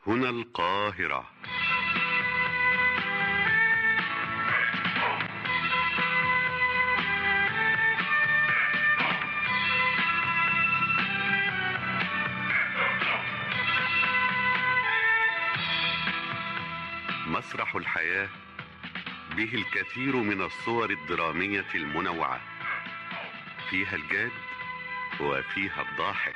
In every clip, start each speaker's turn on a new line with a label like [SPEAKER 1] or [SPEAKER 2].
[SPEAKER 1] هنا القاهرة مسرح الحياة به الكثير من الصور الدرامية المنوعة فيها الجاد وفيها الضاحك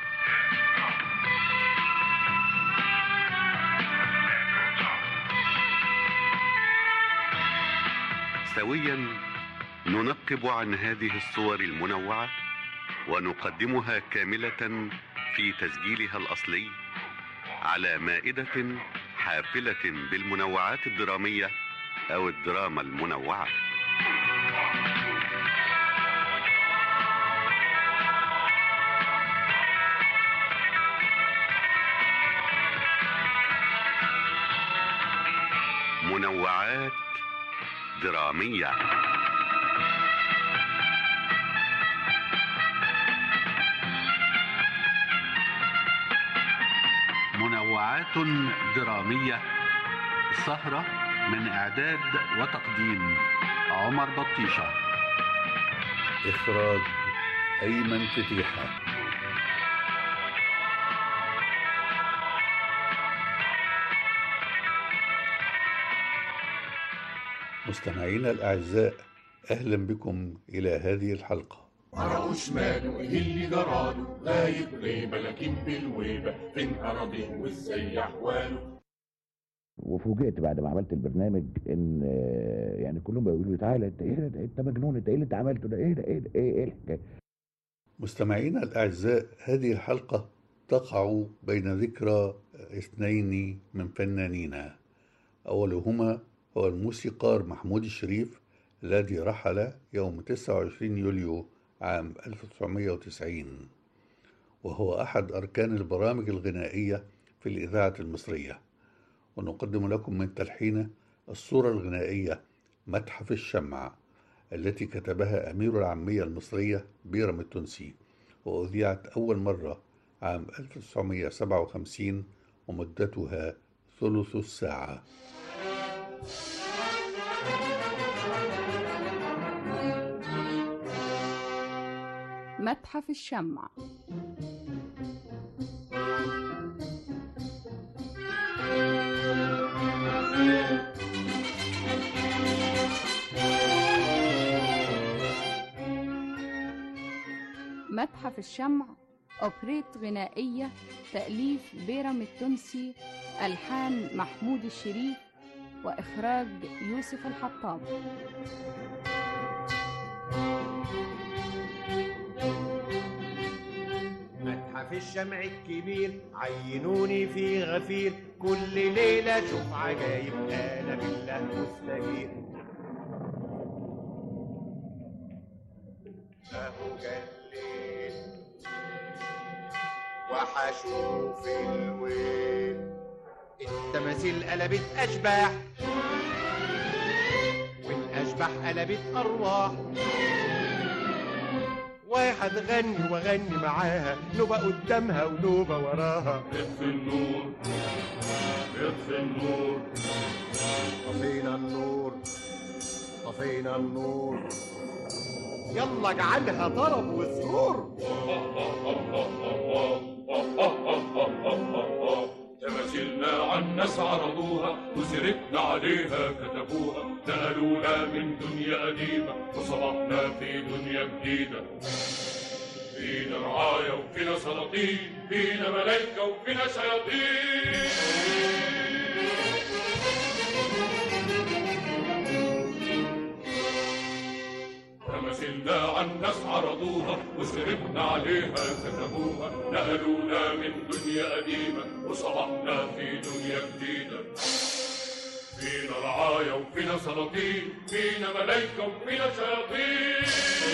[SPEAKER 1] سويا ننقب عن هذه الصور المنوعة ونقدمها كاملة في تسجيلها الأصلي على مائدة حافلة بالمنوعات الدرامية أو الدراما المنوعة منوعات درامية منوعات درامية سهرة من إعداد وتقديم عمر بطيشة
[SPEAKER 2] إخراج أيمن فتيحة مستمعينا الأعزاء أهلا بكم إلى هذه الحلقة
[SPEAKER 3] مرقوش ماله ايه اللي جراله غايب غيبة لكن بالويبة فين أراضيه وازاي أحواله
[SPEAKER 4] وفوجئت بعد ما عملت البرنامج ان آه، يعني كلهم بيقولوا لي تعالى انت ايه ده انت مجنون انت ايه اللي انت عملته ده ايه ده ايه ده ايه ايه الحكايه
[SPEAKER 2] مستمعينا الأعزاء هذه الحلقة تقع بين ذكرى اثنين من فنانينا أولهما هو الموسيقار محمود الشريف الذي رحل يوم 29 يوليو عام 1990 وهو أحد أركان البرامج الغنائية في الإذاعة المصرية ونقدم لكم من تلحينه الصورة الغنائية متحف الشمع التي كتبها أمير العامية المصرية بيرم التونسي وأذيعت أول مرة عام 1957 ومدتها ثلث الساعة
[SPEAKER 5] متحف الشمع متحف الشمع أوبريت غنائية تأليف بيرم التونسي ألحان محمود الشريف وإخراج يوسف الحطاب
[SPEAKER 6] متحف الشمع الكبير عينوني في غفير كل ليلة أشوف عجايب أنا بالله مستجير أهو جه الليل وحشوف الويل التماثيل قلبت أشباح والأشباح قلبت أرواح واحد غني واغني معاها نوبة قدامها ونوبة وراها
[SPEAKER 3] اطفي النور اطفي النور
[SPEAKER 6] طفينا النور طفينا النور يلا اجعلها طرب وسرور
[SPEAKER 3] تماثيلنا عن ناس عرضوها وسيرتنا عليها كتبوها نقلونا من دنيا قديمة وصبحنا في دنيا جديدة فينا رعايا وفينا سلاطين فينا ملايكة وفينا شياطين تماثيلنا عن ناس عرضوها وسربنا عليها كتبوها نقلونا من دنيا قديمة وصبحنا في دنيا جديدة فينا رعايا وفينا سلاطين فينا ملايكة وفينا شياطين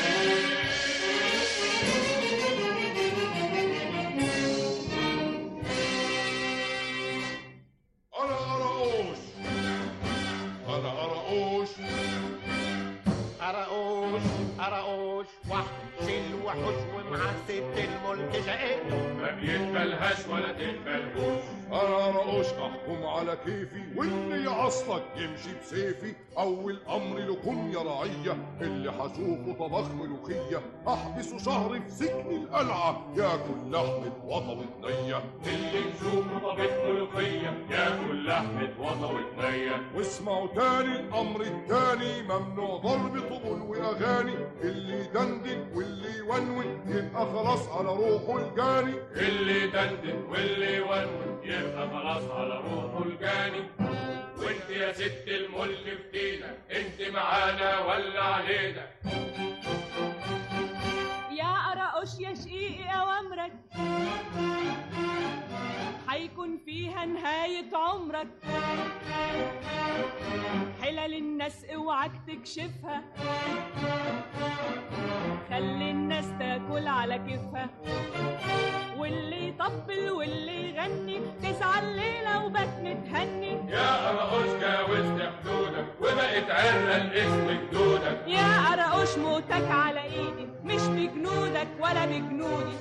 [SPEAKER 3] أنا أرقوش أنا أرقوش
[SPEAKER 6] أرقوش أرقوش وحش الوحوش مع ست الملك شقيته
[SPEAKER 3] ما بيقبلهاش ولا تقبلهوش
[SPEAKER 7] انا رقوش احكم على كيفي واللي يعصلك يمشي بسيفي اول امر لكم يا رعيه اللي هشوفه طبخ ملوخيه احبسه شهر في سجن القلعه ياكل لحمه وطبة نيه
[SPEAKER 3] اللي نشوفه طبيخ ملوخية ياكل لحمة وطوة نية
[SPEAKER 7] واسمعوا تاني الامر التاني ممنوع ضرب طبل واغاني اللي يدندن واللي يونون يبقى خلاص على روحه الجاني
[SPEAKER 3] اللي دندن واللي يونون يبقى خلاص على روحه الجاني وانت يا ست الملك فدينا انت معانا ولا علينا
[SPEAKER 8] يا قرقش يا شقيقي أوامرك حيكون فيها نهاية عمرك حلل الناس اوعك تكشفها خلي الناس تاكل على كيفها واللي يطبل واللي يغني تزعل ليلة وبات متهني
[SPEAKER 3] يا قرقوش جاوزت حدودك وبقت عرة الاسم جدودك
[SPEAKER 8] يا قرقش موتك على ايدي مش بجنودك ولا بجنودي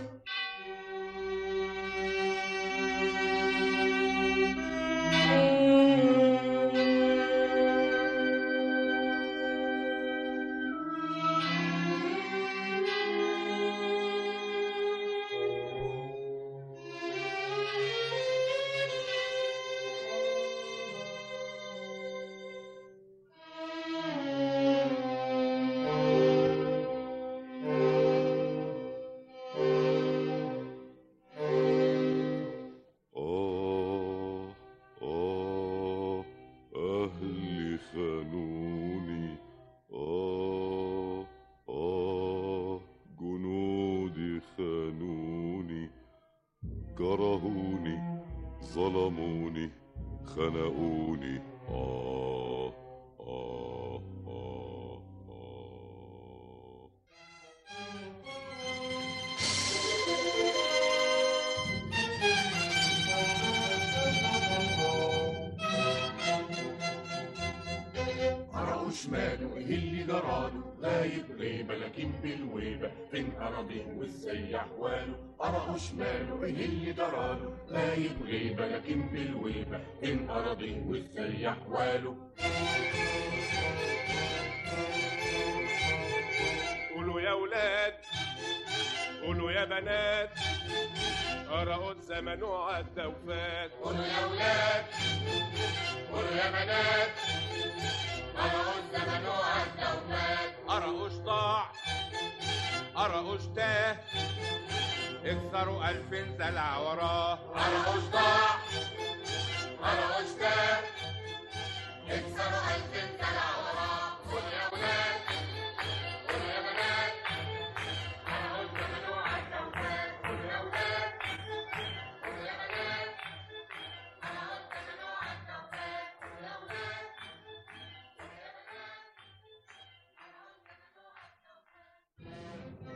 [SPEAKER 7] آه آه أهلي خانوني آه آه جنودي خانوني كرهوني ظلموني خنقوني آه آه آه آه
[SPEAKER 3] قرقوش ماله ايه اللي جراله غايب غيبة لكن بالويبة فين أراضيه وازاي أحواله قرقوش ماله ايه اللي جراله غايب غيبة لكن بالويبة فين أراضيه وازاي أحواله
[SPEAKER 6] قولوا يا ولاد قولوا يا بنات قرأوا زمنه عدى وفات
[SPEAKER 3] قولوا يا ولاد قولوا يا بنات قرقوا الزمن وعدى وفات
[SPEAKER 6] قرأوش ضاع قرأوش تاه اكثروا ألف زلع وراه
[SPEAKER 3] قرقوش ضاع قرقوش تاه اكسروا ألف سنة وراه قولوا يا ولاد قولوا يا بنات قرقوا الزمن وعدى وفات قولوا يا ولاد قولوا يا بنات قرقوا الزمن وعدى وفات قولوا يا ولاد قولوا يا بنات قرقوا الزمن وعدى وفات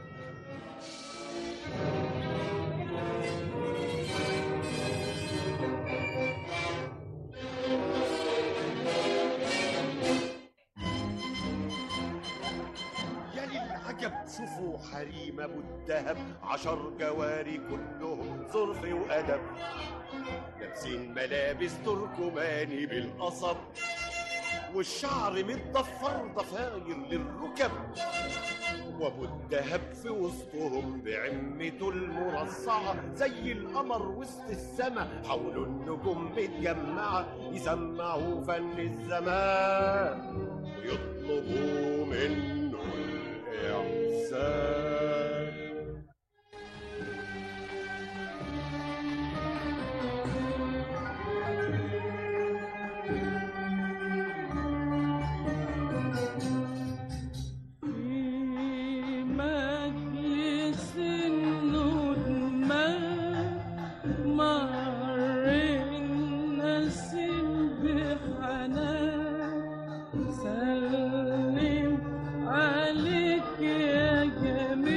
[SPEAKER 6] يا للعجب شوفوا حريم ابو الدهب عشر جواري كلهم صرف وادب لابسين ملابس تركماني بالقصب والشعر متضفر ضفاير للركب وابو الدهب في وسطهم بعمته المرصعة زي القمر وسط السما حول النجوم متجمعة يسمعوا فن الزمان ويطلبوا منه الإحسان
[SPEAKER 8] في مجلس الندمة مر الناس بحنان سلم عليك يا جميل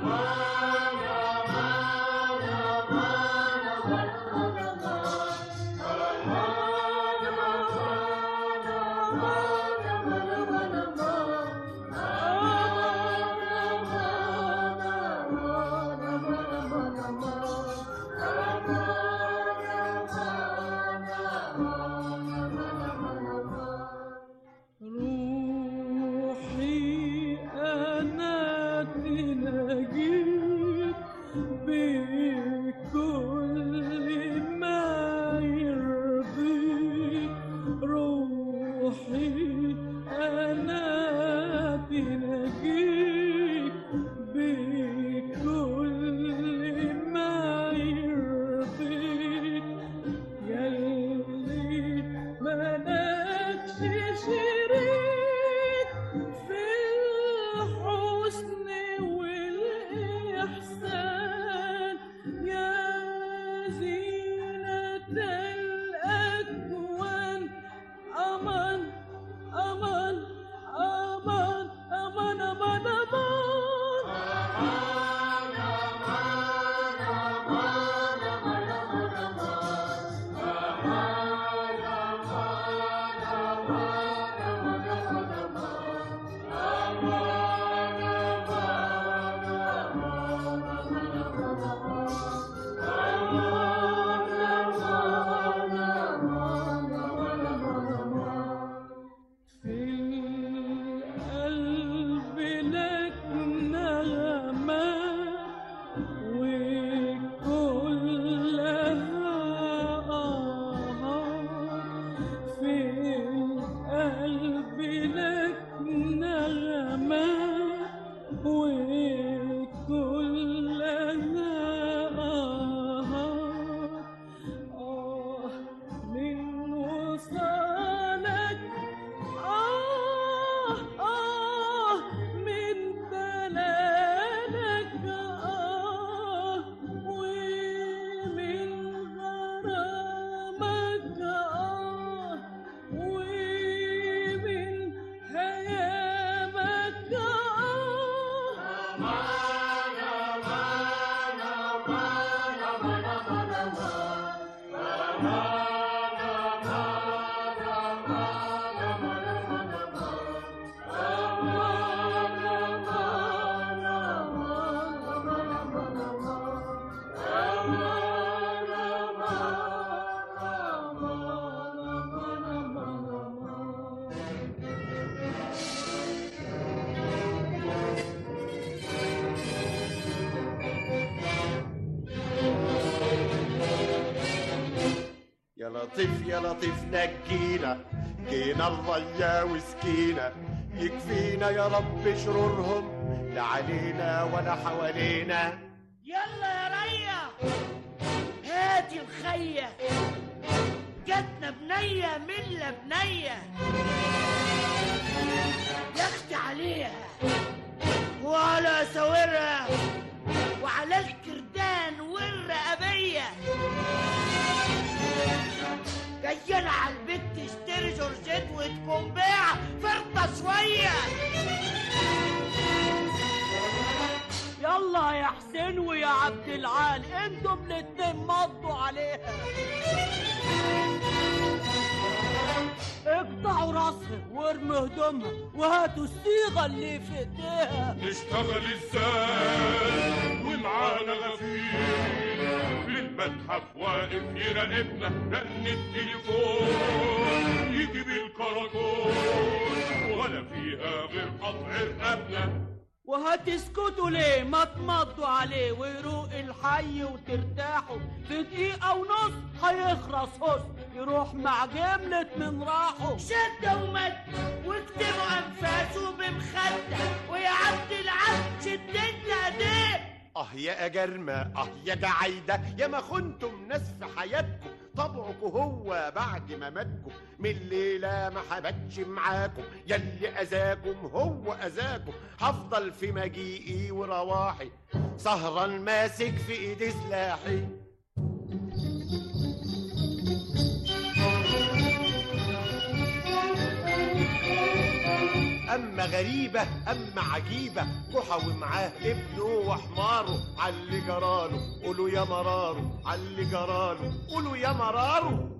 [SPEAKER 9] روحي أنا تلاقيك بكل ما يرضيك روحي أنا تلاقيك بكل ما يرضيك يلي ملكش شريك في الحسن والإحسان يا زينة الأكوان أمان أمان أمان أمان أمان في القلب لك نغمات وكلها آهات في القلب لك نغمات وكلها آهات آه من وصالك آه آه من دلالك آه ومن غرامك آه ومن هيامك
[SPEAKER 6] يا لطيف يا لطيف نجينا جينا الريا وسكينا يكفينا يا رب شرورهم لا علينا ولا حوالينا
[SPEAKER 10] يلا يا ريا هاتي الخية جاتنا بنية ملة بنية يختي عليها وعلى ساورها وعلى الكردان والرقبية جايين على البيت تشتري جورجيت وتكون بيع فرطة شوية
[SPEAKER 8] يلا يا حسين ويا عبد العال انتم الاتنين مضوا عليها اقطعوا راسها وارموا هدومها وهاتوا الصيغة اللي في ايديها
[SPEAKER 3] نشتغل ازاي ومعانا غفير في المتحف واقف يراقبنا رن التليفون يجيب الكراكون ولا فيها غير قطع رقبنا
[SPEAKER 8] وهتسكتوا ليه ما تمضوا عليه ويروق الحي وترتاحوا في دقيقة ونص هيخلص حسن يروح مع جملة من راحه
[SPEAKER 10] شدة ومد واكتبوا أنفاسه بمخدة ويا عبد العبد شد انت ايديه
[SPEAKER 6] اه يا أجرمة اه يا جعايدة يا ما خنتم ناس في حياتكم طبعكم هو بعد ما ماتكم من الليلة ما حبتش معاكم يلي أذاكم هو أذاكم هفضل في مجيئي ورواحي سهران ماسك في إيدي سلاحي اما غريبه اما عجيبه جحا ومعاه ابنه وحماره علي جراله قولوا يا مراره علي جراله قولوا يا مراره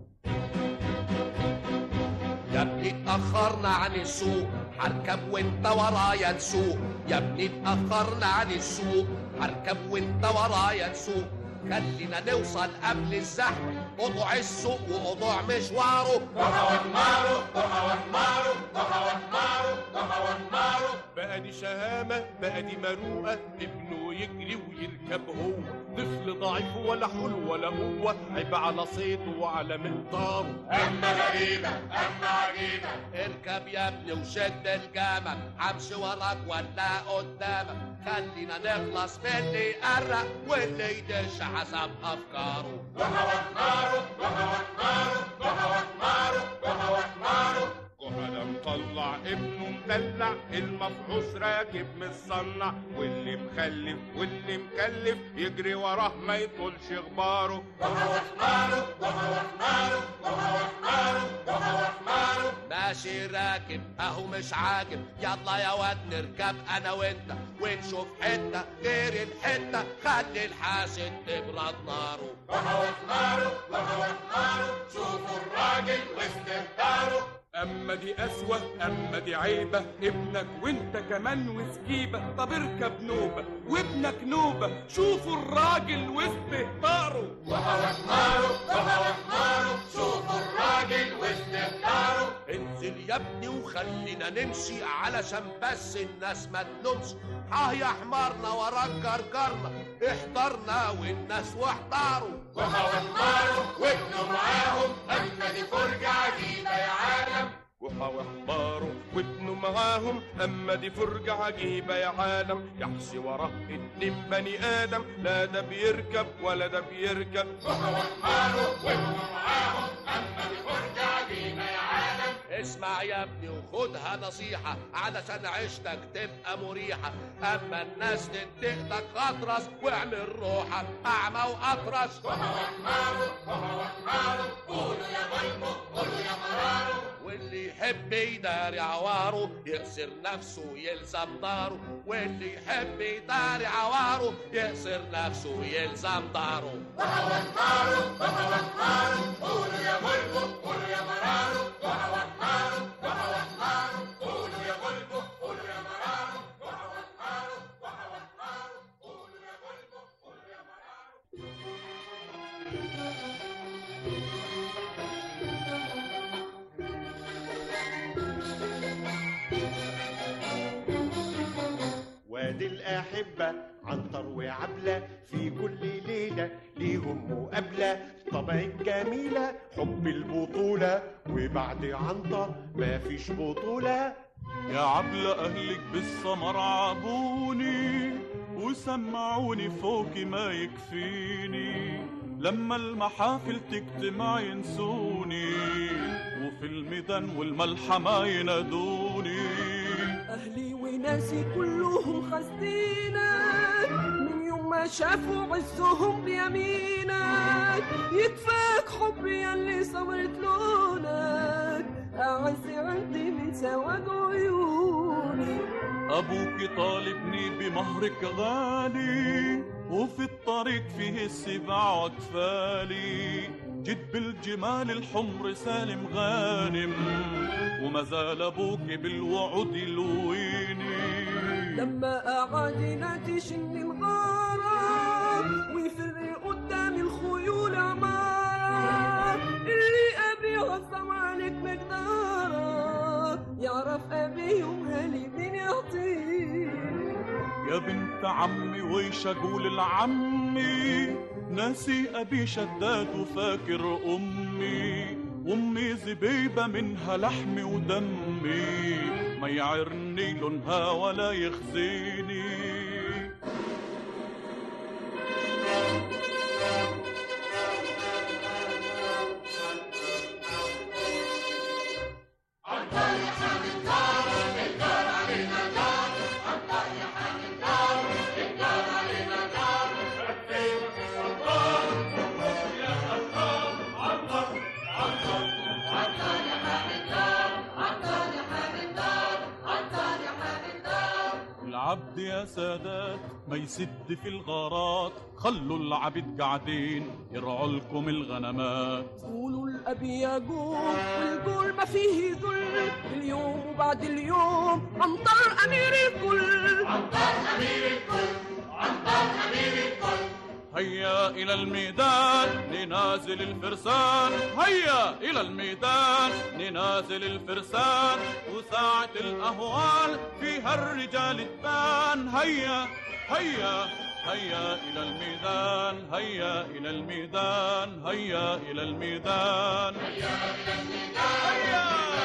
[SPEAKER 11] يا ابني اتأخرنا عن السوق هركب وانت ورايا نسوق يا ابني اتأخرنا عن السوق هركب وانت ورايا نسوق خلينا نوصل قبل الزحمة قطع السوق وقطع مشواره
[SPEAKER 3] ضحى وحماره ضحى وحماره ضحى وحماره ضحى وحماره
[SPEAKER 6] بقى دي شهامة بقى دي مروءة ابنه يجري ويركب هو طفل ضعيف ولا حول ولا قوة عيب على صيته وعلى مقداره
[SPEAKER 3] أما غريبة أما عجيبة
[SPEAKER 11] اركب يا ابني وشد الجمل همشي وراك ولا قدامك خلينا نخلص من اللي يقرق واللي يدش حسب افكاره
[SPEAKER 3] ضحى وحماره ضحى وحماره ضحى وحماره ضحى وحماره
[SPEAKER 6] جهلا مطلع ابنه مدلع المفحوص راكب متصنع واللي مخلف واللي مكلف يجري وراه ما يطولش غباره
[SPEAKER 3] ضحى وحماره ضحى وحماره ضحى وحماره ضحى وحماره
[SPEAKER 11] ماشي راكب اهو مش عاجب يلا يا واد نركب انا وانت ونشوف حته غير الحته خلي الحاسد تبرد ناره
[SPEAKER 3] ضحى وحماره ضحى وحماره شوفوا الراجل واستهتاره
[SPEAKER 12] اما دي قسوة اما دي عيبة ابنك وانت كمان وسكيبة طب اركب نوبة وابنك نوبة شوفوا الراجل واستهتاره
[SPEAKER 3] ضحى وحماره ضحى وحماره شوفوا الراجل واستهتاره
[SPEAKER 11] انزل يا ابني وخلينا نمشي علشان بس الناس ما تنومش اه يا حمارنا وراك جرجرنا احضرنا والناس واحضروا
[SPEAKER 3] ضحى وحماره وابنه معاهم أما دي فرجة عجيبة يا عالم
[SPEAKER 6] جحا وحماره وابنه معاهم اما دي فرجة عجيبة يا عالم يحشي وراه اتنين بني ادم لا ده بيركب ولا ده بيركب
[SPEAKER 3] ضحى وحماره وابنه معاهم أما دي فرجة عجيبة يا عالم
[SPEAKER 11] اسمع يا ابني وخدها نصيحة علشان عيشتك تبقى مريحة أما الناس تنتقدك أطرس واعمل روحك أعمى وأطرش
[SPEAKER 3] ضحى وحماره ضحى وحماره قولوا يا ظلمه قولوا يا مراره
[SPEAKER 11] واللي يحب يداري عواره يأسر نفسه يلزم داره واللي يحب يداري عواره يأسر نفسه يلزم داره
[SPEAKER 3] ضحى وحماره ضحى وحماره قولوا يا ظلمه قولوا يا مراره ضحى وحماره ضحى وحماره قولوا يا ظلمه قولوا يا مراره ضحى وحماره ضحى وحماره قولوا يا ظلمه قولوا يا مراره
[SPEAKER 6] وادي الأحبة عنتر وعبلة في كل ليلة ليهم مقابلة طبع الجميلة حب البطولة وبعد عنتر ما فيش بطولة
[SPEAKER 12] يا عبلة أهلك بالسمر عابوني وسمعوني فوق ما يكفيني لما المحافل تجتمع ينسوني وفي الميدان والملحمة ينادوني
[SPEAKER 9] أهلي وناسي كلهم خاسدينك من يوم ما شافوا عزهم بيمينك يكفاك حبي ياللي صبرت لونك أعز عندي من سواد عيوني
[SPEAKER 12] أبوك طالبني بمهرك غالي وفي الطريق فيه السباع وأكفالي جيت بالجمال الحمر سالم غانم وما زال أبوك بالوعد يلويني
[SPEAKER 9] لما أعادنا تشن الغارة ويفر قدام الخيول عمارة اللي أبي غصب عنك مقدارة يعرف أبي يومها لي مين يعطيني
[SPEAKER 12] يا بنت عمي ويش اقول لعمي ناسي ابي شداد وفاكر امي امي زبيبه منها لحمي ودمي ما يعرني لونها ولا يخزيني
[SPEAKER 3] عطار يا حامد دار
[SPEAKER 13] حد يا سادات ما يسد في الغارات خلوا العبيد قاعدين يرعوا لكم الغنمات
[SPEAKER 9] قولوا الأب يجوع والجول ما فيه ذل اليوم وبعد اليوم عنتر أمير الكل عنتر أمير الكل
[SPEAKER 13] عنتر أمير الكل هيا إلى الميدان ننازل الفرسان هيا إلى الميدان ننازل الفرسان وساعة الأهوال فيها الرجال تبان هيا هيا هيا إلى الميدان هيا إلى الميدان هيا إلى الميدان هيا إلى الميدان هيا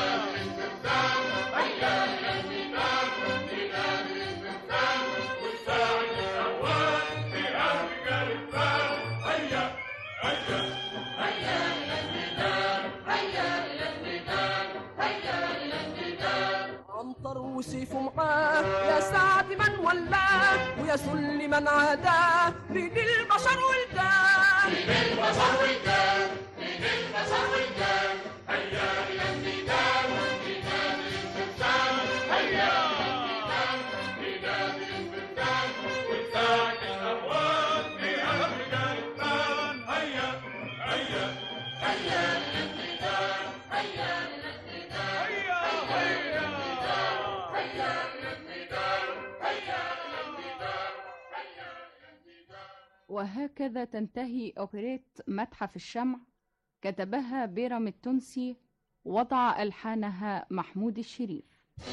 [SPEAKER 13] هيا إلى الميدان ننازل الفرسان وساعة الأهوال فيها الرجال تبان هيا هيا هيا إلى الميدان هيا إلى الميدان هيا إلى الميدان
[SPEAKER 9] عنتر وسيفه معاه يا سعد من ولاه ويا سل من عاداه من البشر ولدان
[SPEAKER 13] من البشر ولدان من البشر ولدان هيا إلى الميدان ننادي الفرسان هيا ننادي الفرسان وساعة الأهوال فيها الرجال تبان هيا هيا هيا إلى الميدان هيا إلى الميدان هيا هيا هيا إلى الميدان هيا إلى الميدان
[SPEAKER 5] وهكذا تنتهي أوبريت متحف الشمع كتبها بيرم التونسي وضع ألحانها محمود الشريف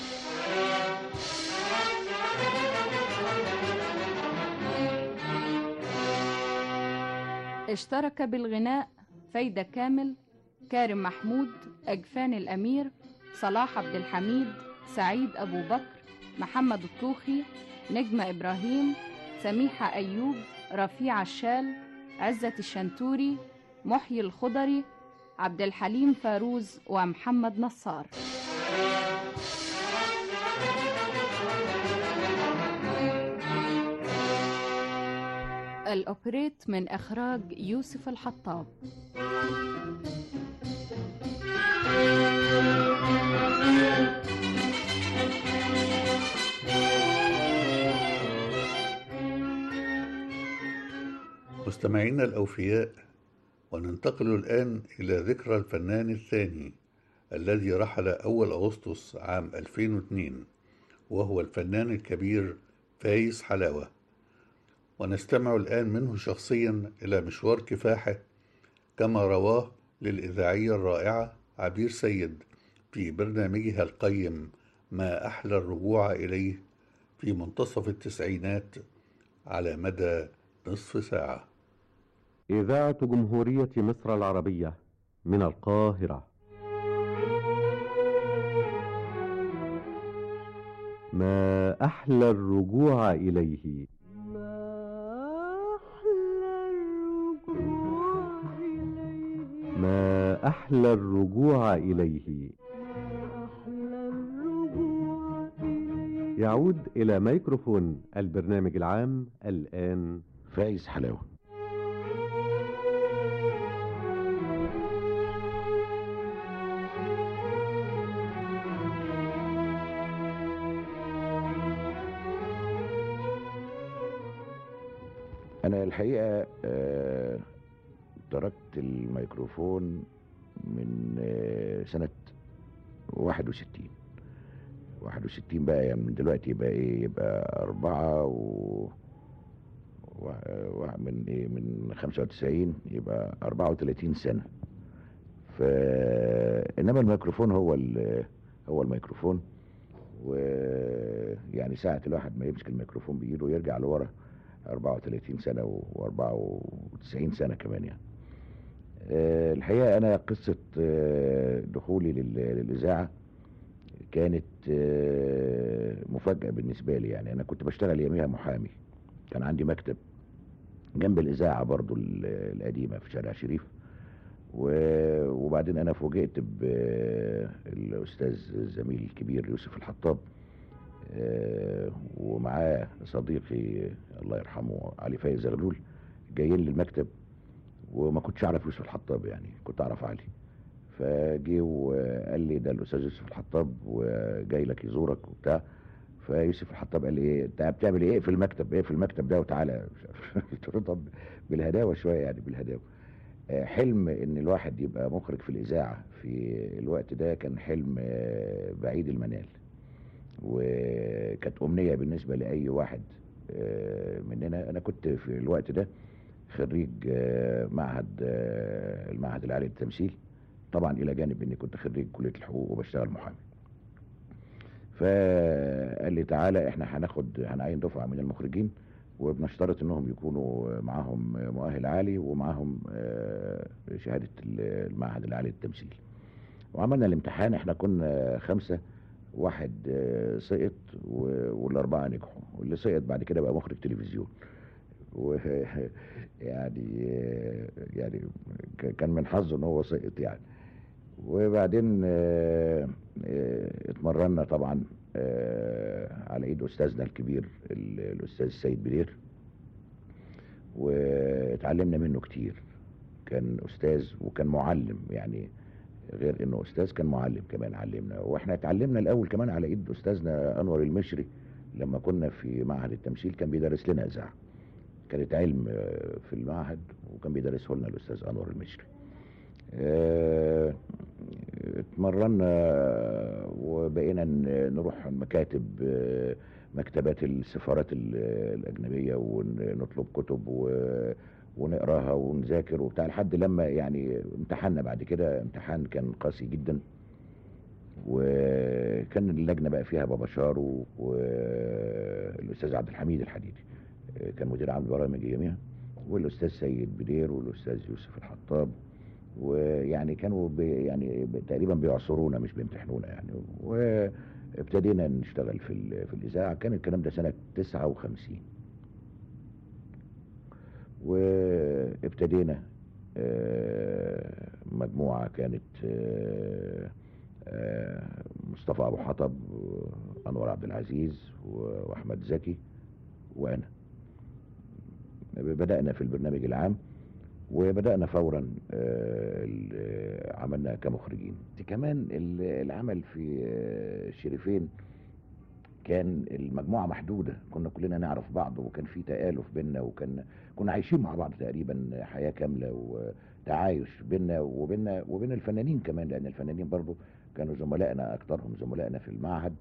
[SPEAKER 5] اشترك بالغناء فايدة كامل كارم محمود أجفان الأمير صلاح عبد الحميد سعيد أبو بكر محمد الطوخي نجمة إبراهيم سميحة أيوب رفيع الشال عزة الشنتوري محيي الخضري عبد الحليم فاروز ومحمد نصار الأوبريت من إخراج يوسف الحطاب
[SPEAKER 2] مستمعينا الأوفياء وننتقل الآن إلى ذكرى الفنان الثاني الذي رحل أول أغسطس عام 2002 وهو الفنان الكبير فايز حلاوة ونستمع الآن منه شخصيا إلى مشوار كفاحه كما رواه للإذاعية الرائعة عبير سيد في برنامجها القيم ما أحلى الرجوع إليه في منتصف التسعينات على مدى نصف ساعة
[SPEAKER 14] إذاعة جمهورية مصر العربية من القاهرة ما أحلى الرجوع إليه ما أحلى الرجوع إليه يعود إلى ميكروفون البرنامج العام الآن
[SPEAKER 4] فايز حلاوة أنا الحقيقة آه، تركت الميكروفون من آه، سنة 61 61 بقى يعني من دلوقتي يبقى ايه يبقى أربعة و و- و- من ايه من 95 يبقى 34 سنة ف انما الميكروفون هو ال- هو الميكروفون ويعني ساعة الواحد ما يمسك الميكروفون بإيده يرجع لورا 34 سنة و94 سنة كمان يعني آه، الحقيقة أنا قصة آه، دخولي لل- للإذاعة كانت آه، مفاجأة بالنسبة لي يعني أنا كنت بشتغل يوميها محامي كان عندي مكتب جنب الإذاعة برضو ال- القديمة في شارع شريف و- وبعدين أنا فوجئت بالأستاذ الزميل الكبير يوسف الحطاب آه، ومعاه صديقي الله يرحمه علي فايز زغلول جايين لي المكتب وما كنتش اعرف يوسف الحطاب يعني كنت اعرف علي فجي وقال لي ده الاستاذ يوسف الحطاب وجاي لك يزورك وبتاع فيوسف الحطاب قال لي ايه انت بتعمل ايه في المكتب ايه في المكتب ده وتعالى قلت له طب بالهداوه شويه يعني بالهداوه آه، حلم ان الواحد يبقى مخرج في الاذاعه في الوقت ده كان حلم آه، بعيد المنال وكانت امنيه بالنسبه لاي واحد آه، مننا انا كنت في الوقت ده خريج آه، معهد آه، المعهد العالي للتمثيل طبعا الى جانب اني كنت خريج كليه الحقوق وبشتغل محامي فقال لي تعالى احنا هناخد هنعين دفعه من المخرجين وبنشترط انهم يكونوا معاهم مؤهل عالي ومعاهم آه، شهاده المعهد العالي للتمثيل وعملنا الامتحان احنا كنا خمسه واحد آه، سقط و- والاربعه نجحوا واللي سقط بعد كده بقى مخرج تلفزيون و يعني آه، يعني ك- كان من حظه ان هو سقط يعني وبعدين آه، آه، اتمرنا طبعا آه، على ايد استاذنا الكبير ال- الاستاذ السيد بدير واتعلمنا منه كتير كان استاذ وكان معلم يعني غير انه استاذ كان معلم كمان علمنا واحنا اتعلمنا الاول كمان على ايد استاذنا انور المشري لما كنا في معهد التمثيل كان بيدرس لنا اذاعه كانت علم آه، في المعهد وكان بيدرسه لنا الاستاذ انور المشري آه، اتمرنا وبقينا ن- نروح مكاتب آه، مكتبات السفارات ال- الأجنبية ونطلب كتب و- ونقراها ونذاكر وبتاع لحد لما يعني امتحنا بعد كده امتحان كان قاسي جدا وكان اللجنة بقى فيها بابا شارو والأستاذ عبد الحميد الحديدي آه، كان مدير عام البرامج يوميها والأستاذ سيد بدير والأستاذ يوسف الحطاب ويعني كانوا بي يعني ب- تقريبا بيعصرونا مش بيمتحنونا يعني وابتدينا نشتغل في ال- في الاذاعه كان الكلام ده سنه 59 وابتدينا آه، مجموعه كانت آه، آه، مصطفى ابو حطب وانور عبد العزيز و- واحمد زكي وانا بدانا في البرنامج العام وبدأنا فورا آه، ال- عملنا كمخرجين كمان ال- العمل في آه، الشريفين كان المجموعة محدودة كنا كلنا نعرف بعض وكان في تآلف بينا وكان كنا عايشين مع بعض تقريبا حياة كاملة وتعايش بينا وبينا وبين الفنانين كمان لأن الفنانين برضو كانوا زملائنا أكثرهم زملائنا في المعهد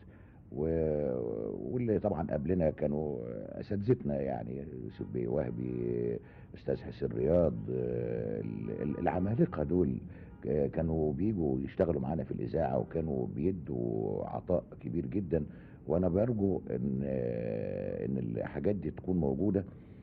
[SPEAKER 4] و- واللي طبعا قبلنا كانوا اساتذتنا يعني يوسف بيه وهبي استاذ حسين رياض آه، ال- ال- العمالقه دول ك- كانوا بيجوا يشتغلوا معانا في الاذاعه وكانوا بيدوا عطاء كبير جدا وانا برجو ان آه، ان الحاجات دي تكون موجوده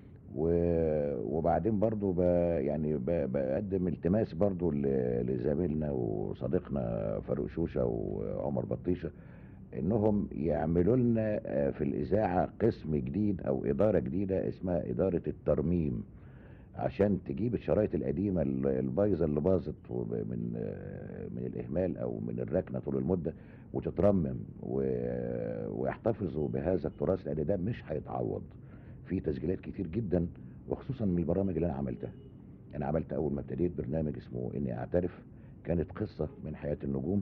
[SPEAKER 4] و- وبعدين برضو ب يعني ب- بقدم التماس برضو ل- لزميلنا وصديقنا فاروق شوشه وعمر بطيشه انهم يعملوا لنا آه، في الاذاعه قسم جديد او اداره جديده اسمها اداره الترميم عشان تجيب الشرايط القديمه ال- البايظه اللي باظت وب- من آه، من الاهمال او من الركنه طول المده وتترمم و- ويحتفظوا بهذا التراث لان ده مش هيتعوض في تسجيلات كتير جدا وخصوصا من البرامج اللي انا عملتها انا عملت اول ما ابتديت برنامج اسمه اني اعترف كانت قصه من حياه النجوم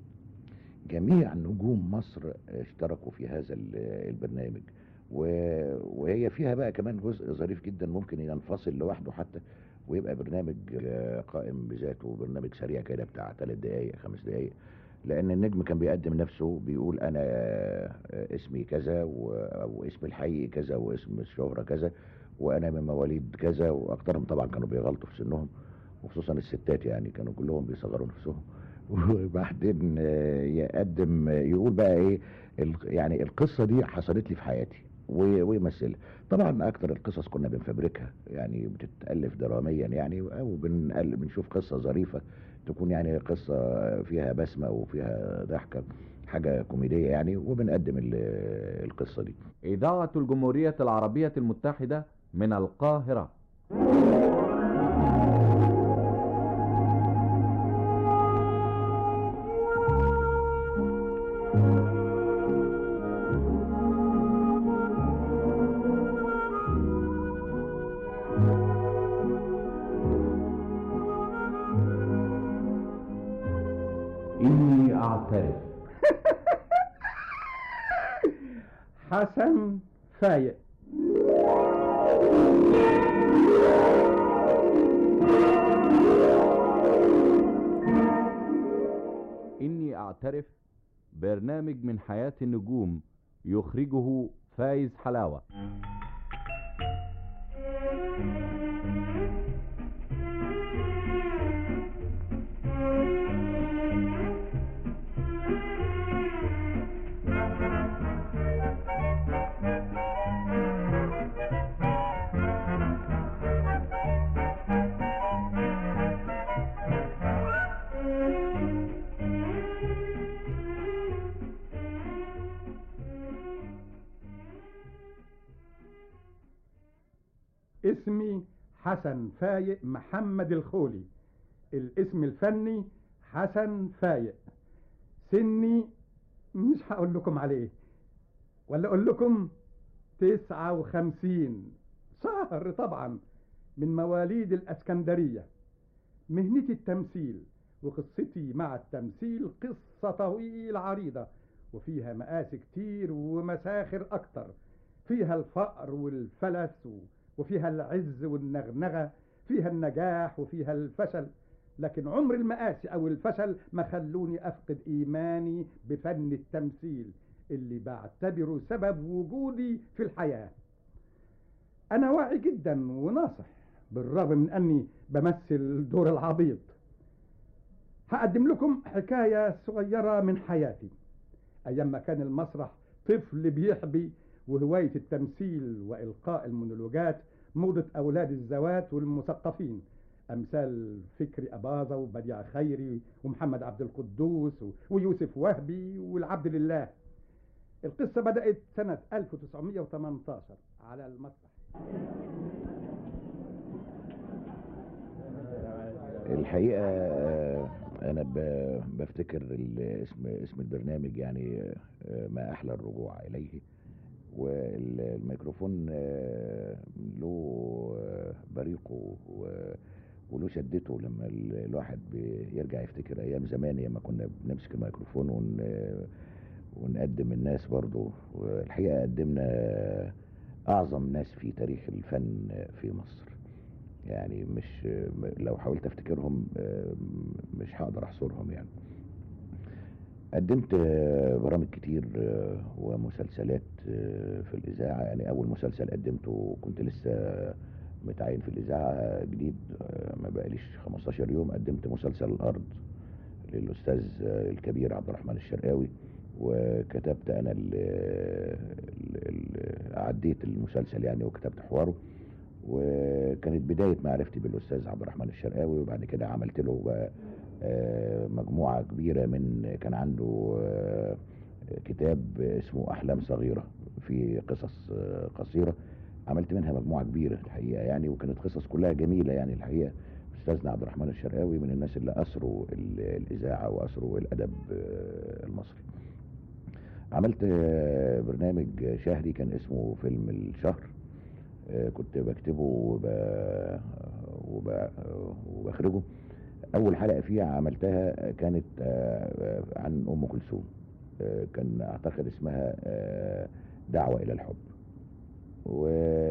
[SPEAKER 4] جميع نجوم مصر اشتركوا في هذا ال- البرنامج و- وهي فيها بقى كمان جزء ظريف جدا ممكن ينفصل لوحده حتى ويبقى برنامج آه، قائم بذاته برنامج سريع كده بتاع ثلاث دقايق خمس دقايق لان النجم كان بيقدم نفسه بيقول انا آه، اسمي كذا و- واسم الحي كذا واسم الشهرة كذا وانا من مواليد كذا واكثرهم طبعا كانوا بيغلطوا في سنهم وخصوصا الستات يعني كانوا كلهم بيصغروا نفسهم وبعدين آه، يقدم يقول بقى ايه ال- يعني القصه دي حصلت لي في حياتي و- ويمثلها طبعا اكتر القصص كنا بنفبركها يعني بتتالف دراميا يعني او بنقل- بنشوف قصه ظريفه تكون يعني قصه فيها بسمه وفيها ضحكه حاجه كوميديه يعني وبنقدم ال- القصه دي
[SPEAKER 15] إذاعة الجمهورية العربية المتحدة من القاهرة إني أعترف
[SPEAKER 16] حسن فايق
[SPEAKER 15] إني أعترف برنامج من حياة النجوم يخرجه فايز حلاوة
[SPEAKER 16] اسمي حسن فايق محمد الخولي الاسم الفني حسن فايق سني مش هقول لكم عليه ولا اقول لكم تسعة وخمسين شهر طبعا من مواليد الاسكندرية مهنتي التمثيل وقصتي مع التمثيل قصة طويلة عريضة وفيها مآسي كتير ومساخر أكتر فيها الفقر والفلس و... وفيها العز والنغنغة فيها النجاح وفيها الفشل لكن عمر المآسي أو الفشل ما خلوني أفقد إيماني بفن التمثيل اللي بعتبره سبب وجودي في الحياة أنا واعي جدا وناصح بالرغم من أني بمثل دور العبيط هقدم لكم حكاية صغيرة من حياتي أيام ما كان المسرح طفل بيحبي وهواية التمثيل وإلقاء المونولوجات موضة أولاد الزوات والمثقفين أمثال فكري أباظة وبديع خيري ومحمد عبد القدوس ويوسف وهبي والعبد لله القصة بدأت سنة 1918 على المسرح
[SPEAKER 4] الحقيقة آه، أنا ب- بفتكر ال- اسم اسم البرنامج يعني آه، ما أحلى الرجوع إليه والميكروفون آه، له آه، بريقه و- وله شدته لما ال- الواحد بيرجع يفتكر أيام زمان لما كنا بنمسك الميكروفون ون ونقدم الناس برضو والحقيقة قدمنا أعظم ناس في تاريخ الفن في مصر يعني مش لو حاولت افتكرهم آه، مش هقدر احصرهم يعني قدمت آه، برامج كتير آه، ومسلسلات آه، في الإذاعة يعني أول مسلسل قدمته كنت لسه متعين في الإذاعة جديد آه، ما بقاليش 15 يوم قدمت مسلسل الأرض للأستاذ آه، الكبير عبد الرحمن الشرقاوي وكتبت أنا ال ال عديت المسلسل يعني وكتبت حواره وكانت بداية معرفتي بالأستاذ عبد الرحمن الشرقاوي وبعد كده عملت له بقى آه، مجموعة كبيرة من كان عنده آه، كتاب اسمه أحلام صغيرة في قصص آه، قصيرة عملت منها مجموعة كبيرة الحقيقة يعني وكانت قصص كلها جميلة يعني الحقيقة أستاذنا عبد الرحمن الشرقاوي من الناس اللي أسروا ال- الإذاعة وأسروا الأدب آه، المصري عملت آه، برنامج شهري كان اسمه فيلم الشهر آه، كنت بكتبه وب... وب... وبخرجه اول حلقه فيها عملتها كانت آه، عن ام كلثوم آه، كان اعتقد اسمها آه، دعوه الى الحب و...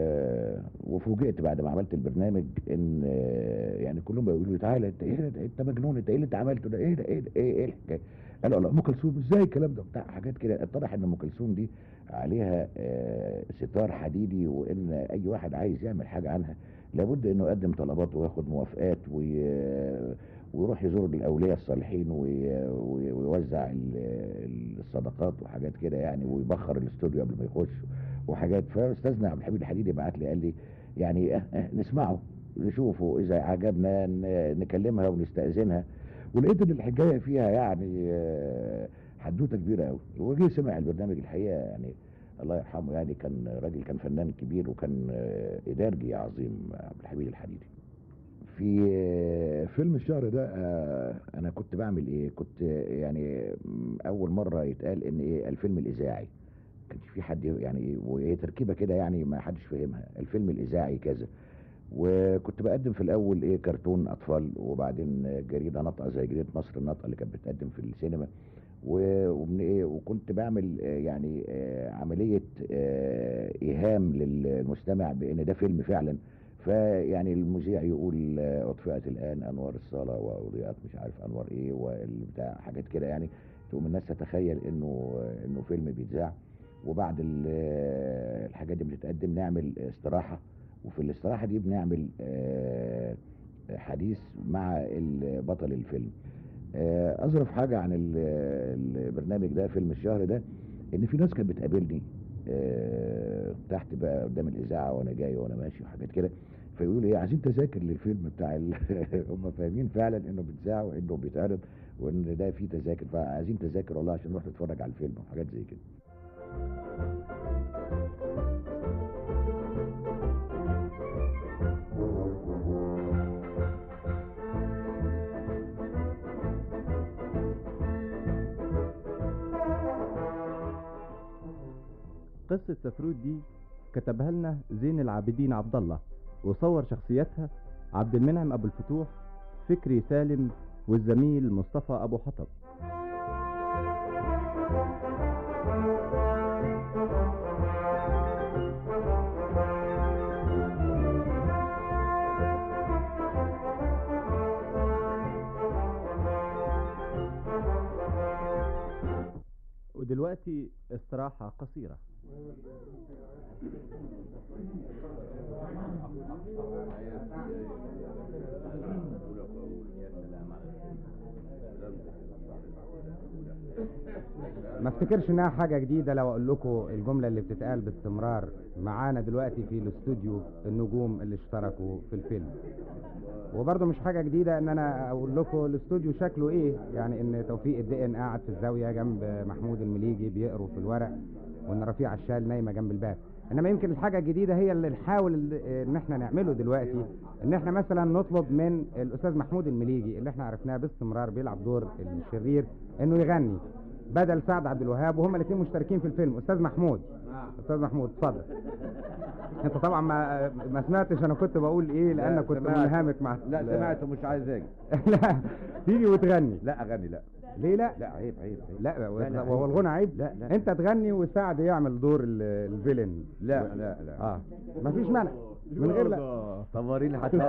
[SPEAKER 4] وفوجئت بعد ما عملت البرنامج ان آه، يعني كلهم بيقولوا لي تعالى انت ايه ده انت مجنون انت ايه اللي انت عملته ده ايه ده ايه ده ايه, إيه الحكايه قالوا الله ام كلثوم ازاي الكلام ده بتاع حاجات كده اتضح ان ام كلثوم دي عليها آه، ستار حديدي وان اي واحد عايز يعمل حاجه عنها لابد انه يقدم طلبات وياخد موافقات وي... ويروح يزور الاولياء الصالحين وي... وي- ويوزع ال- الصدقات وحاجات كده يعني ويبخر الاستوديو قبل ما يخش وحاجات فاستاذنا عبد الحميد الحديدي بعت لي قال لي يعني اه اه نسمعه نشوفه اذا عجبنا ن- نكلمها ونستاذنها ولقيت ان الحكايه فيها يعني آه، حدوته كبيره قوي وجي سمع البرنامج الحقيقه يعني الله يرحمه يعني كان راجل كان فنان كبير وكان آه، ادارجي عظيم عبد الحميد الحديدي في آه، فيلم الشهر ده آه، انا كنت بعمل ايه كنت آه، يعني م، اول مره يتقال ان ايه الفيلم الاذاعي كانش في حد يعني وهي تركيبه كده يعني ما حدش فاهمها الفيلم الاذاعي كذا وكنت بقدم في الاول ايه كرتون اطفال وبعدين جريده ناطقه زي جريده مصر الناطقه اللي كانت بتقدم في السينما و- ومن ايه وكنت بعمل آه، يعني آه، عمليه آه، ايهام للمستمع بان ده فيلم فعلا فيعني المذيع يقول آه، اطفئت الان انوار الصاله واضيئت مش عارف انوار ايه والبتاع حاجات كده يعني تقوم الناس تتخيل انه آه، انه فيلم بيتذاع وبعد ال- آه، الحاجات دي بتتقدم نعمل استراحه وفي الاستراحه دي بنعمل آه، حديث مع ال- بطل الفيلم آه، اظرف حاجه عن ال- البرنامج ده فيلم الشهر ده ان في ناس كانت بتقابلني آه، تحت بقى قدام الاذاعه وانا جاي وانا ماشي وحاجات كده فيقولوا لي ايه عايزين تذاكر للفيلم بتاع ال... هم فاهمين فعلا انه بيتذاع وانه بيتعرض وان ده فيه تذاكر فعايزين تذاكر والله عشان نروح نتفرج على الفيلم وحاجات زي كده
[SPEAKER 17] قصة سفرود دي كتبها لنا زين العابدين عبد الله وصور شخصيتها عبد المنعم أبو الفتوح فكري سالم والزميل مصطفى أبو حطب ودلوقتي استراحة قصيرة
[SPEAKER 18] ما افتكرش انها حاجه جديده لو اقول لكم الجمله اللي بتتقال باستمرار معانا دلوقتي في الاستوديو النجوم اللي اشتركوا في الفيلم وبرضه مش حاجه جديده ان انا اقول لكم الاستوديو شكله ايه يعني ان توفيق الدقن قاعد في الزاويه جنب محمود المليجي بيقروا في الورق وان رفيع الشال نايمه جنب الباب انما يمكن الحاجه الجديده هي اللي نحاول ال- ان احنا نعمله دلوقتي ان احنا مثلا نطلب من الاستاذ محمود المليجي اللي احنا عرفناه باستمرار بيلعب دور الشرير انه يغني بدل سعد عبد الوهاب وهما الاثنين مشتركين في الفيلم استاذ محمود استاذ محمود اتفضل انت طبعا ما ما سمعتش انا كنت بقول ايه لان
[SPEAKER 4] لا،
[SPEAKER 18] كنت
[SPEAKER 4] سمعت.
[SPEAKER 18] منهمك مع
[SPEAKER 4] لا سمعت ومش عايز اجي
[SPEAKER 18] لا تيجي وتغني
[SPEAKER 4] لا اغني لا
[SPEAKER 18] ليه لا
[SPEAKER 4] لا عيب عيب عيب
[SPEAKER 18] لا,
[SPEAKER 4] لا، لا،
[SPEAKER 18] وهو
[SPEAKER 4] عيب.
[SPEAKER 18] الغنى عيب
[SPEAKER 4] لا، لا.
[SPEAKER 18] انت تغني وسعد يعمل دور ال- الفيلن
[SPEAKER 4] لا لا لا
[SPEAKER 18] اه مفيش مانع من غير لا
[SPEAKER 4] طب وريني حتى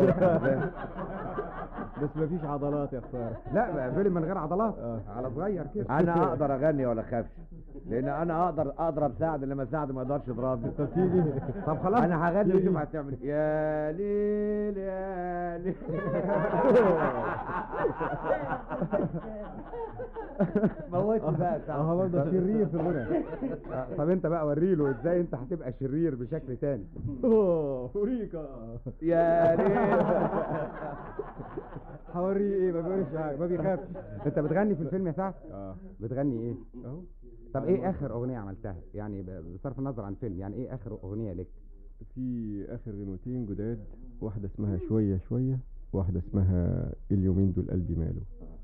[SPEAKER 17] بس مفيش عضلات يا خسارة
[SPEAKER 18] لا فيلم من غير عضلات على صغير كده
[SPEAKER 4] انا اقدر اغني ولا اخافش لان انا اقدر اضرب سعد لما سعد ما يقدرش يضربني طب
[SPEAKER 18] تيجي طب خلاص
[SPEAKER 4] انا هغني
[SPEAKER 18] تيجي.
[SPEAKER 4] وشوف هتعمل إيه. يا ليل يا ليل موتني بقى سعد
[SPEAKER 18] اه برضه شرير في الغنى آه، طب انت بقى وريله ازاي انت هتبقى شرير بشكل تاني
[SPEAKER 17] اوه اوريكا
[SPEAKER 4] يا ليل
[SPEAKER 18] هوريه ايه ما بيقولش حاجه ما بيخافش انت بتغني في الفيلم يا سعد
[SPEAKER 17] اه
[SPEAKER 18] بتغني ايه
[SPEAKER 17] اهو
[SPEAKER 18] طب ايه اخر اغنيه عملتها يعني ب- بصرف النظر عن فيلم يعني ايه اخر اغنيه لك
[SPEAKER 17] في اخر غنوتين جداد واحدة اسمها شوية شوية واحدة اسمها اليومين دول قلبي ماله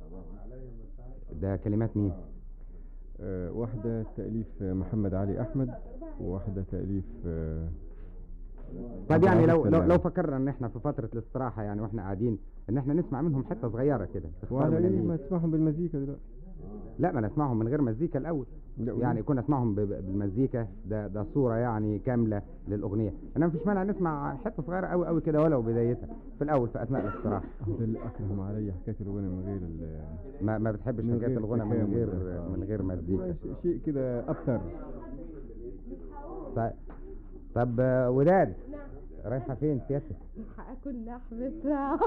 [SPEAKER 18] ده كلمات مين
[SPEAKER 17] آه واحدة تأليف محمد علي أحمد وواحدة تأليف آه
[SPEAKER 18] طيب يعني لو
[SPEAKER 17] عبد
[SPEAKER 18] لو,
[SPEAKER 17] السلام.
[SPEAKER 18] لو فكرنا ان احنا في فتره الاستراحه يعني واحنا قاعدين ان احنا نسمع منهم حته صغيره كده تختار
[SPEAKER 17] وعلى
[SPEAKER 18] من
[SPEAKER 17] ايه
[SPEAKER 18] مين؟
[SPEAKER 17] ما تسمعهم بالمزيكا دلوقتي
[SPEAKER 18] لا ما نسمعهم من غير مزيكا الاول
[SPEAKER 17] لا،
[SPEAKER 18] يعني كنا نسمعهم ب- ب- بالمزيكا ده ده صوره يعني كامله للاغنيه انما مفيش مانع نسمع حته صغيره قوي قوي كده ولو بدايتها في الاول في اثناء الاستراحه
[SPEAKER 17] ده اللي أكرم عليا حكاية الغنى من غير ال
[SPEAKER 18] ما, ما بتحبش
[SPEAKER 17] من
[SPEAKER 18] حكايه
[SPEAKER 17] غير
[SPEAKER 18] الغنى من
[SPEAKER 17] تكامل
[SPEAKER 18] غير
[SPEAKER 17] ده.
[SPEAKER 18] من غير مزيكا
[SPEAKER 17] ش- شيء كده أبتر
[SPEAKER 18] طيب طب آه، وداد رايحه فين سيادتك
[SPEAKER 19] هاكل لحمة راس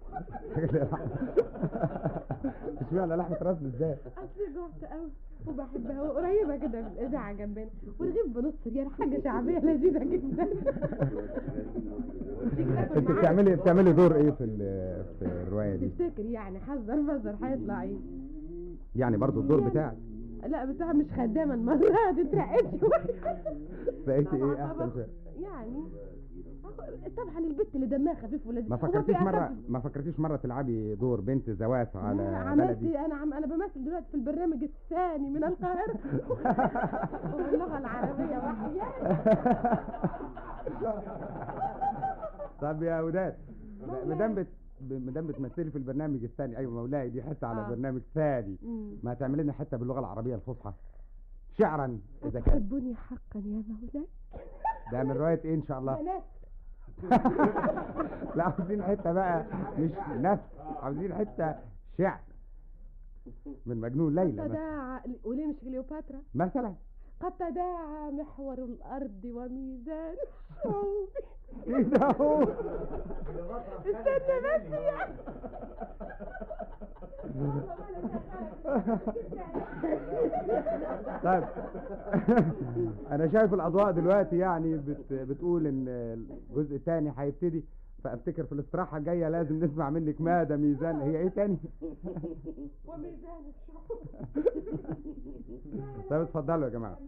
[SPEAKER 18] اشمعنى لحمه راس بالذات
[SPEAKER 19] اصل جعت قوي وبحبها وقريبة كده من الإذاعة جنبنا والرغيف بنص ريال حاجة شعبية لذيذة جدا
[SPEAKER 18] انت بتعملي بتعملي دور ايه في ال- في الروايه دي
[SPEAKER 19] تفتكر يعني حذر مصدر هيطلع ايه
[SPEAKER 18] يعني برضو الدور بتاعك
[SPEAKER 19] لا بتاع مش خدامة المرة هتترقب شوية
[SPEAKER 18] بقيتي ايه احسن شيء
[SPEAKER 19] يعني طبعا البت اللي دمها خفيف ولذيذ
[SPEAKER 18] ما
[SPEAKER 19] هو في
[SPEAKER 18] فكرتيش
[SPEAKER 19] أخف
[SPEAKER 18] مره ما فكرتيش مره تلعبي دور بنت زوات على
[SPEAKER 19] عملت
[SPEAKER 18] بلدي
[SPEAKER 19] انا عم انا بمثل دلوقتي في البرنامج الثاني من القاهره واللغه العربيه وحياه
[SPEAKER 18] طب يا وداد ما دام بت... ب- ما دام بتمثلي في البرنامج الثاني ايوه مولاي دي حته على
[SPEAKER 19] آه.
[SPEAKER 18] برنامج ثاني
[SPEAKER 19] مم.
[SPEAKER 18] ما تعمل لنا حته باللغه العربيه الفصحى شعرا اذا كان
[SPEAKER 19] تحبني حقا يا مولاي
[SPEAKER 18] ده من روايه ايه ان شاء الله
[SPEAKER 19] بنات
[SPEAKER 18] لا عاوزين حته بقى مش نفس عاوزين حته شعر من مجنون ليلى مثلا.
[SPEAKER 19] تداعى وليه مش كليوباترا
[SPEAKER 18] مثلا
[SPEAKER 19] قد تداعى محور الأرض وميزان الشعوب
[SPEAKER 18] ايه ده هو
[SPEAKER 19] استنى بس يا
[SPEAKER 18] طيب انا شايف الاضواء دلوقتي يعني بت بتقول ان الجزء الثاني هيبتدي فافتكر في الاستراحه الجايه لازم نسمع منك ماذا ميزان هي ايه تاني
[SPEAKER 19] وميزان الشعوب
[SPEAKER 18] طيب اتفضلوا يا جماعه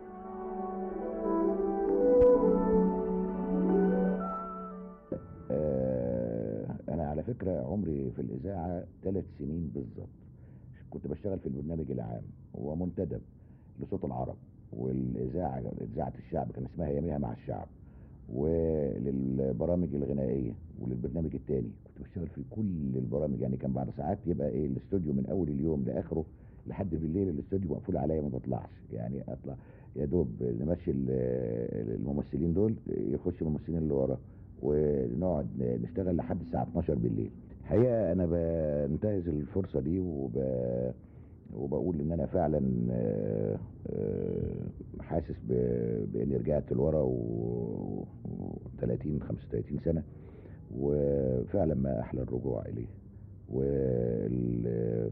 [SPEAKER 4] آه، انا على فكره عمري في الاذاعه ثلاث سنين بالظبط كنت بشتغل في البرنامج العام هو منتدب لصوت العرب والاذاعه اذاعه الشعب كان اسمها يوميها مع الشعب وللبرامج الغنائيه وللبرنامج الثاني كنت بشتغل في كل البرامج يعني كان بعد ساعات يبقى ايه الاستوديو من اول اليوم لاخره لحد بالليل الاستوديو مقفول عليا ما بطلعش يعني اطلع يا دوب نمشي ال- الممثلين دول يخش الممثلين اللي ورا ونقعد نشتغل لحد الساعه 12 بالليل الحقيقه انا بنتهز الفرصه دي وب وبقول ان انا فعلا آه، آه، حاسس ب- باني رجعت لورا و 30 35 سنه وفعلا ما احلى الرجوع اليه وال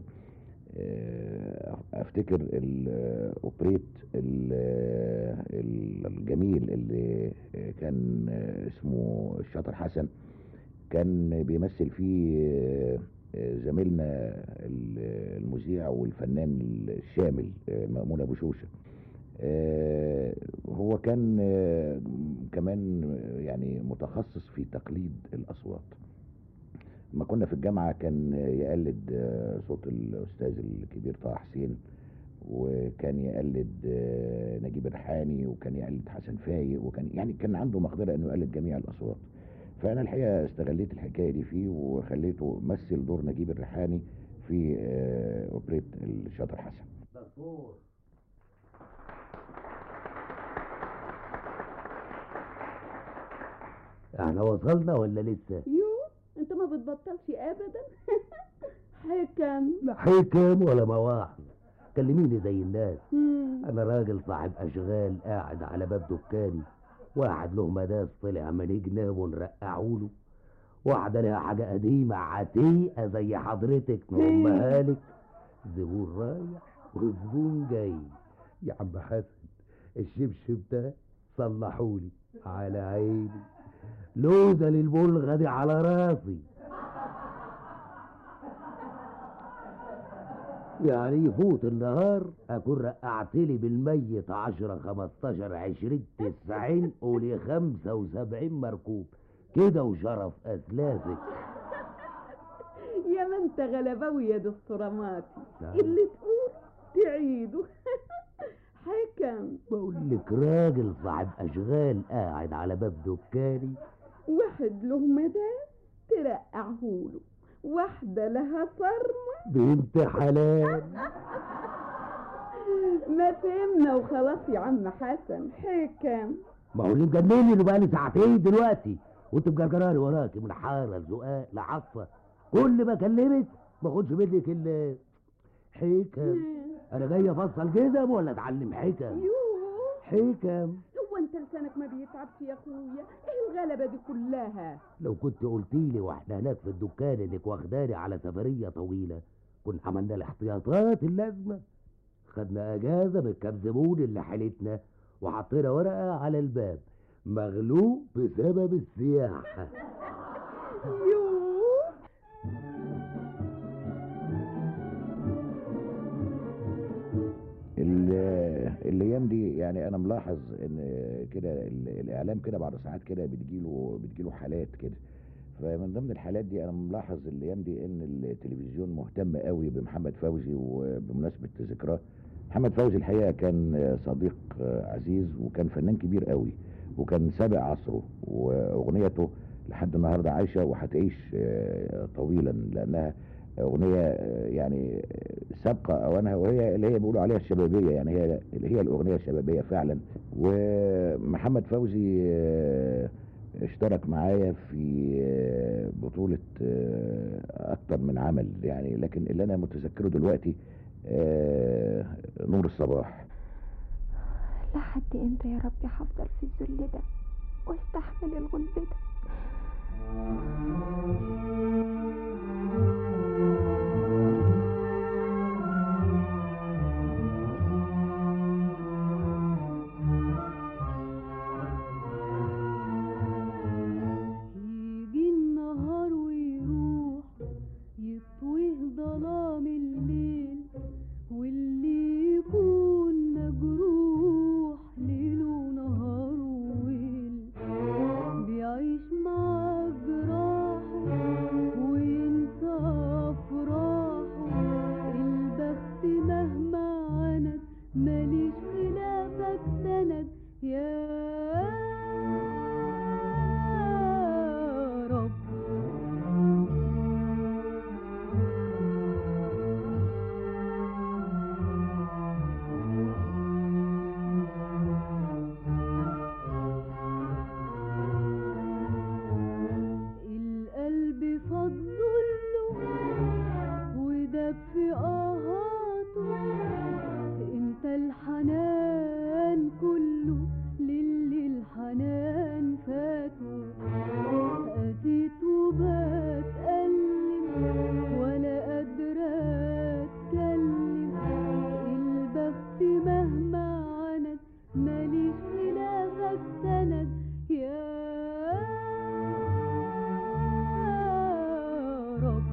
[SPEAKER 4] آه، افتكر الاوبريت ال- ال- الجميل اللي كان اسمه الشاطر حسن كان بيمثل فيه آه، زميلنا ال- المذيع والفنان الشامل آه، مأمون ابو شوشه آه، هو كان آه، كمان يعني متخصص في تقليد الاصوات لما كنا في الجامعه كان يقلد آه، صوت الاستاذ الكبير طه حسين وكان يقلد آه، نجيب الريحاني وكان يقلد حسن فايق وكان يعني كان عنده مقدره انه يقلد جميع الاصوات فانا الحقيقه استغليت الحكايه دي فيه وخليته مثل دور نجيب الريحاني في آه، اوبريت الشاطر حسن
[SPEAKER 20] احنا وصلنا ولا لسه
[SPEAKER 19] يو انت ما بتبطلش ابدا حكم
[SPEAKER 20] لا حكم ولا مواعظ كلميني زي الناس
[SPEAKER 19] مم.
[SPEAKER 20] انا راجل صاحب اشغال قاعد على باب دكاني واحد له مداس طلع من جناب ونرقعوله واحدة لها حاجة قديمة عتيقة زي حضرتك نرمها لك زبون رايح وزبون جاي يا عم حسن الشبشب ده صلحولي على عيني لوزة للبلغة دي على راسي يعني يفوت النهار اكون رقعت لي بالميت عشرة خمستاشر عشرين تسعين قولي خمسة وسبعين مركوب كده وشرف اسلافك
[SPEAKER 19] يا ما انت غلباوي يا دستوراماتي
[SPEAKER 20] نعم.
[SPEAKER 19] اللي تقول تعيده حكم
[SPEAKER 20] بقول لك راجل صاحب اشغال قاعد على باب دكاني
[SPEAKER 19] واحد له مداس ترقعهوله واحدة لها صرمة
[SPEAKER 20] بنت حلال
[SPEAKER 19] ما فهمنا وخلاص يا عم حسن حكم
[SPEAKER 20] ما هو اللي مجنني اللي بقالي ساعتين دلوقتي وانت مجرجراني وراكي من حاره لزقاق لعطفه كل ما اكلمك ما اخدش منك الا حكم انا جاي افصل جزم ولا اتعلم حكم
[SPEAKER 19] يوه
[SPEAKER 20] حكم
[SPEAKER 19] هو انت لسانك ما بيتعبش يا اخويا ايه الغلبة دي كلها
[SPEAKER 20] لو كنت قلتيلي واحنا هناك في الدكان انك واخداني على سفريه طويله كنا عملنا الاحتياطات اللازمه خدنا اجازه من كام زبون اللي حالتنا وحطينا ورقه على الباب مغلوب بسبب السياحه
[SPEAKER 19] يوه
[SPEAKER 4] ال- الايام دي يعني انا ملاحظ ان كده ال- الاعلام كده بعد ساعات كده بتجيله بتجيله حالات كده فمن ضمن الحالات دي انا ملاحظ الايام دي ان التلفزيون مهتم قوي بمحمد فوزي وبمناسبه ذكراه محمد فوزي الحقيقه كان صديق عزيز وكان فنان كبير قوي وكان سابق عصره واغنيته لحد النهارده عايشه وهتعيش آه، طويلا لانها اغنيه آه، يعني آه، سابقه اوانها وهي اللي هي بيقولوا عليها الشبابيه يعني هي اللي هي الاغنيه الشبابيه فعلا ومحمد فوزي آه، اشترك معايا في آه، بطوله آه، اكتر من عمل يعني لكن اللي انا متذكره دلوقتي آه، نور الصباح
[SPEAKER 21] لحد امتى يا ربي هفضل في الذل ده واستحمل الغلب ده
[SPEAKER 22] يجي النهار ويروح يطويه ظلام الليل واللي يكون مجروح ليله ونهاره ويل بيعيش مع جراحه وينسى أفراحه البخت مهما عند ماليش خلافك سند يا رب القلب فضله ودب في قهاته انت الحنان كله للي الحنان فاته اتيت وبتألم ولا قادرة اتكلم البخت مهما عند ماليش خلافك سند يا رب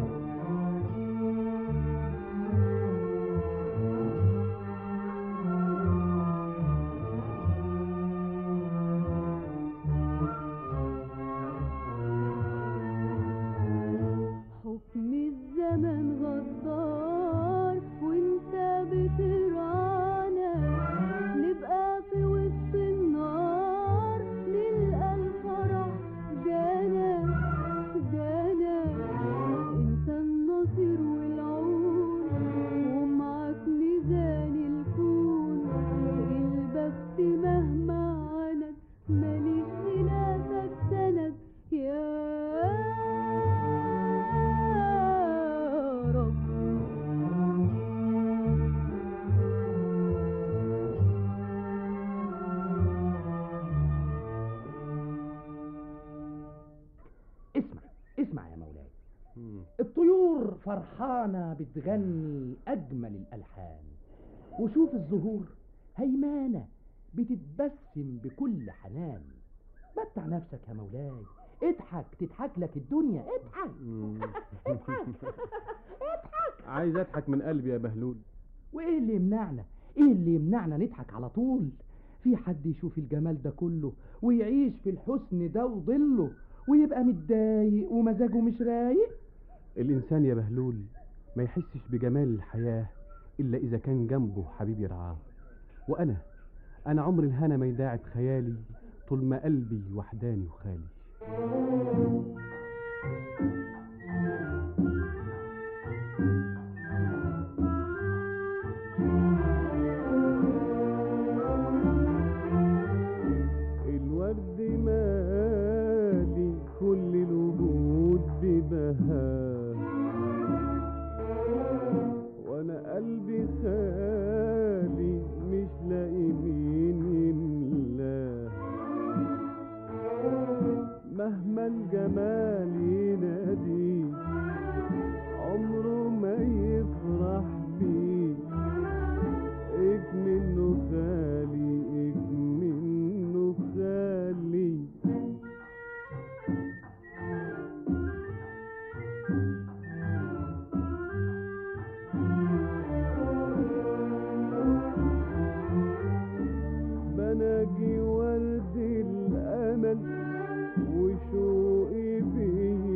[SPEAKER 22] حكم الزمن غدار وانت بترعانا نبقى في وسط النار نلقى الفرح جانا جانا انت النصير والعون ومعك ميزان الكون البخت مهما عند ماليش خلافك سند يا رب
[SPEAKER 23] اسمع اسمع يا مولاي الطيور فرحانة بتغني أجمل الألحان وشوف الزهور هيمانة بتتبسم بكل حنان متع نفسك يا مولاي اضحك تضحك لك الدنيا اضحك اضحك اضحك
[SPEAKER 17] عايز اضحك من قلبي يا بهلول
[SPEAKER 23] وايه اللي يمنعنا ايه اللي يمنعنا نضحك على طول في حد يشوف الجمال ده كله ويعيش في الحسن ده وظله ويبقى متضايق ومزاجه مش رايق
[SPEAKER 17] الانسان يا بهلول ما يحسش بجمال الحياه الا اذا كان جنبه حبيب يرعاه وانا انا عمر الهنا ما يداعب خيالي طول ما قلبي وحداني وخالي
[SPEAKER 24] الورد مالي كل الوجود ببهاه وانا قلبي خالي مش لاقي مين يملاه مهما الجمال ينادي عمره ما يفرح بيه اكمنه خالي اكمنه خالي بناجي ورد الامل وشوقي بيه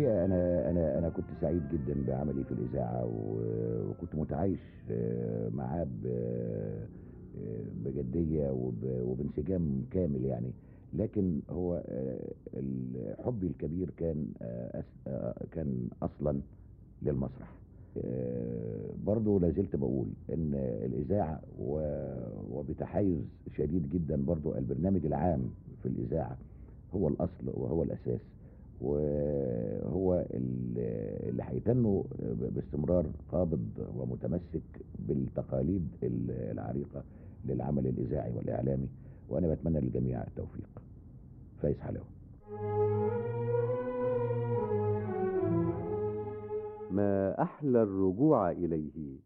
[SPEAKER 4] الحقيقه انا انا انا كنت سعيد جدا بعملي في الاذاعه و- وكنت متعايش آه، معاه ب- آه، بجديه وب- وبانسجام كامل يعني لكن هو آه، ال- حبي الكبير كان آه، أس- آه، كان اصلا للمسرح آه، برضو لازلت بقول ان الاذاعه و- وبتحيز شديد جدا برضو البرنامج العام في الاذاعه هو الاصل وهو الاساس وهو ال- اللي هيتنوا باستمرار قابض ومتمسك بالتقاليد ال- العريقه للعمل الاذاعي والاعلامي وانا بتمنى للجميع التوفيق فايز حلاوه
[SPEAKER 14] ما أحلى الرجوع إليه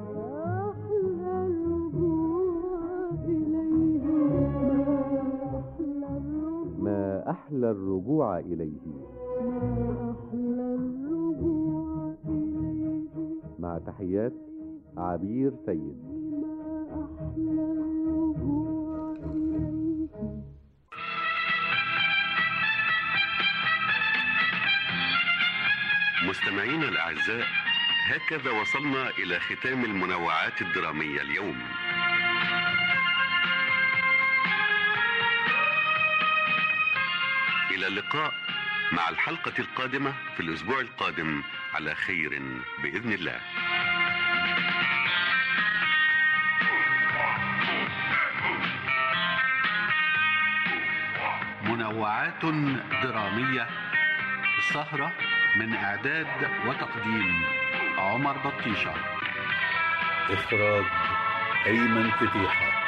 [SPEAKER 14] ما أحلى الرجوع إليه مع تحيات عبير سيد
[SPEAKER 1] مستمعينا الأعزاء هكذا وصلنا إلى ختام المنوعات الدرامية اليوم إلى اللقاء مع الحلقة القادمة في الأسبوع القادم على خير بإذن الله منوعات درامية السهرة من إعداد وتقديم عمر بطيشة
[SPEAKER 2] إخراج أيمن فتيحة